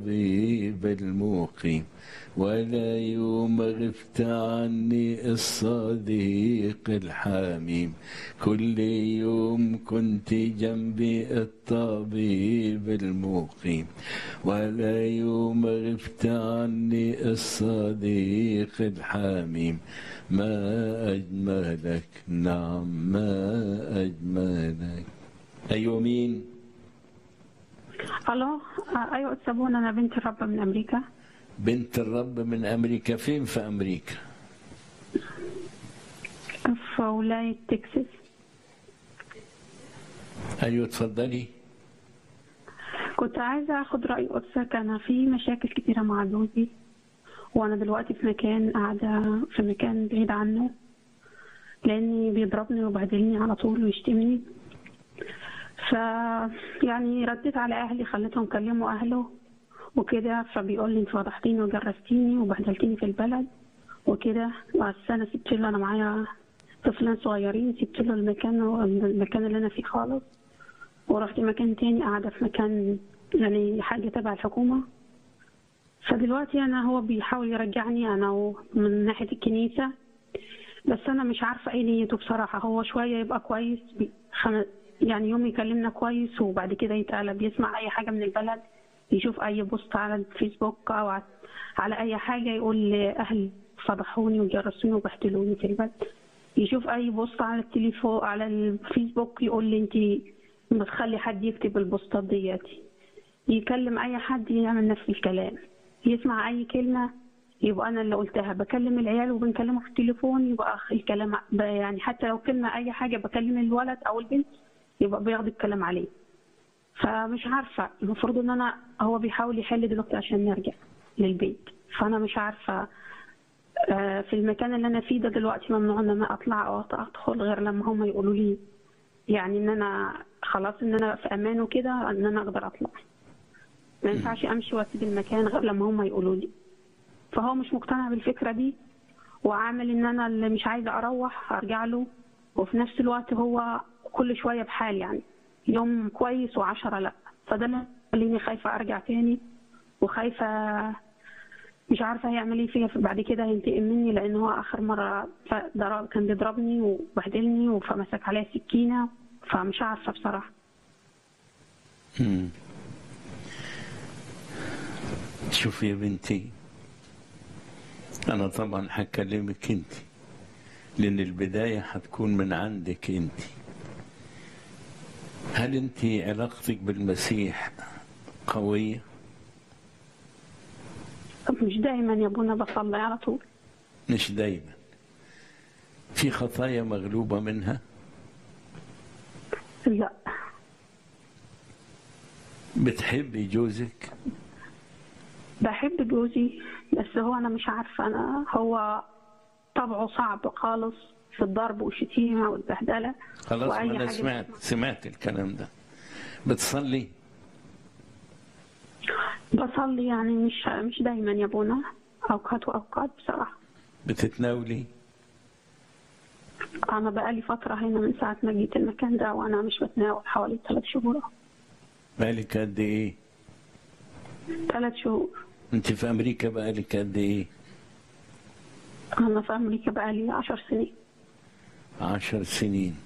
الطبيب المقيم ولا يوم غبت عني الصديق الحميم كل يوم كنت جنبي الطبيب المقيم ولا يوم غبت عني الصديق الحميم ما أجملك نعم ما أجملك أيوة مين الو آه، ايوه تسابون انا بنت الرب من امريكا بنت الرب من أمريكا فين في أمريكا في ولايه تكساس أيوة اتفضلي كنت عايزه اخد راي قدسك انا في مشاكل كتيره مع جوزي وانا دلوقتي في مكان قاعده في مكان بعيد عنه لاني بيضربني وبهدلني على طول ويشتمني ف يعني رديت على اهلي خليتهم كلموا اهله وكده فبيقول لي انت فضحتيني وجرستيني وبهدلتيني في البلد وكده بس انا سبت له انا معايا طفلين صغيرين سبت له المكان المكان اللي انا فيه خالص ورحت مكان تاني قاعده في مكان يعني حاجه تبع الحكومه فدلوقتي انا هو بيحاول يرجعني انا و- من ناحيه الكنيسه بس انا مش عارفه ايه نيته بصراحه هو شويه يبقى كويس بي- خم... يعني يوم يكلمنا كويس وبعد كده يتقلب يسمع اي حاجه من البلد يشوف اي بوست على الفيسبوك او ع- على اي حاجه يقول لاهل فضحوني وجرسوني وبهدلوني في البلد يشوف اي بوست على التليفون على الفيسبوك يقول لي انت بتخلي حد يكتب البوستات دياتي يكلم اي حد يعمل نفس الكلام يسمع اي كلمه يبقى انا اللي قلتها بكلم العيال وبنكلمه في التليفون يبقى الكلام ب- يعني حتى لو كلمه اي حاجه بكلم الولد او البنت يبقى بياخد الكلام عليه فمش عارفه المفروض ان انا هو بيحاول يحل دلوقتي عشان نرجع للبيت فانا مش عارفه آه، في المكان اللي انا فيه ده دلوقتي ممنوع ان انا اطلع او ادخل غير لما هم يقولوا لي يعني ان انا خلاص ان انا في امان وكده ان انا اقدر اطلع ما ينفعش امشي واسيب المكان غير لما هم يقولوا لي فهو مش مقتنع بالفكره دي وعامل ان انا اللي مش عايزه اروح ارجع له وفي نفس الوقت هو كل شويه بحال يعني يوم كويس وعشرة لا فده اللي خليني خايفه ارجع تاني وخايفه مش عارفه هيعمل ايه فيا بعد كده هينتقم مني لان هو اخر مره ف- ضرب كان بيضربني وبهدلني فمسك عليا سكينه فمش عارفه بصراحه مم. شوفي يا بنتي أنا طبعا هكلمك أنت لأن البداية هتكون من عندك أنت هل أنت علاقتك بالمسيح قوية؟ طب مش دايما يا ابونا بصلي على طول مش دايما في خطايا مغلوبة منها لا بتحبي جوزك بحب جوزي بس هو انا مش عارفه انا هو طبعه صعب خالص في الضرب والشتيمه والبهدله خلاص ما وأي أنا حاجة سمعت بتسمع. سمعت الكلام ده بتصلي بصلي يعني مش مش دايما يا ابونا اوقات واوقات بصراحه بتتناولي انا بقالي فتره هنا من ساعه ما جيت المكان ده وانا مش بتناول حوالي ثلاث شهور بالك قد إيه؟ ثلاث شهور أنت في أمريكا بقالك قد إيه؟ انا في امريكا بقالي عشر سنين عشر سنين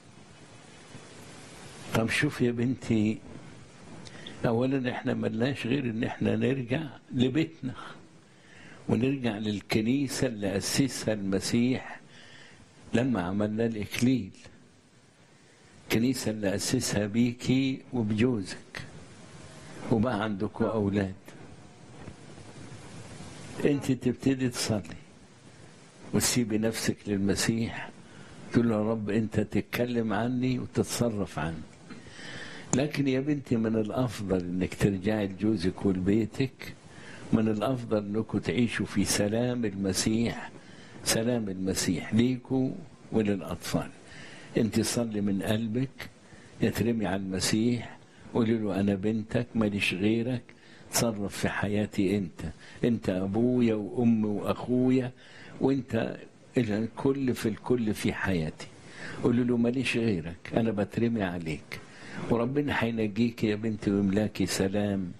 طب شوف يا بنتي اولا احنا ملناش غير ان احنا نرجع لبيتنا ونرجع للكنيسة اللي أسسها المسيح لما عملنا الإكليل الكنيسة اللي أسسها بيكي وبجوزك وبقى عندكم أولاد أنت تبتدي تصلي وتسيبي نفسك للمسيح تقول له يا رب أنت تتكلم عني وتتصرف عني لكن يا بنتي من الأفضل أنك ترجعي لجوزك ولبيتك من الأفضل أنكم تعيشوا في سلام المسيح سلام المسيح ليكوا وللأطفال أنت صلي من قلبك اترمي على المسيح قولي له أنا بنتك ماليش غيرك تصرف في حياتي أنت أنت أبويا وأمي وأخويا وأنت الكل في الكل في حياتي قولي له ماليش غيرك أنا بترمي عليك وربنا هينجيك يا بنتي ويملاكي سلام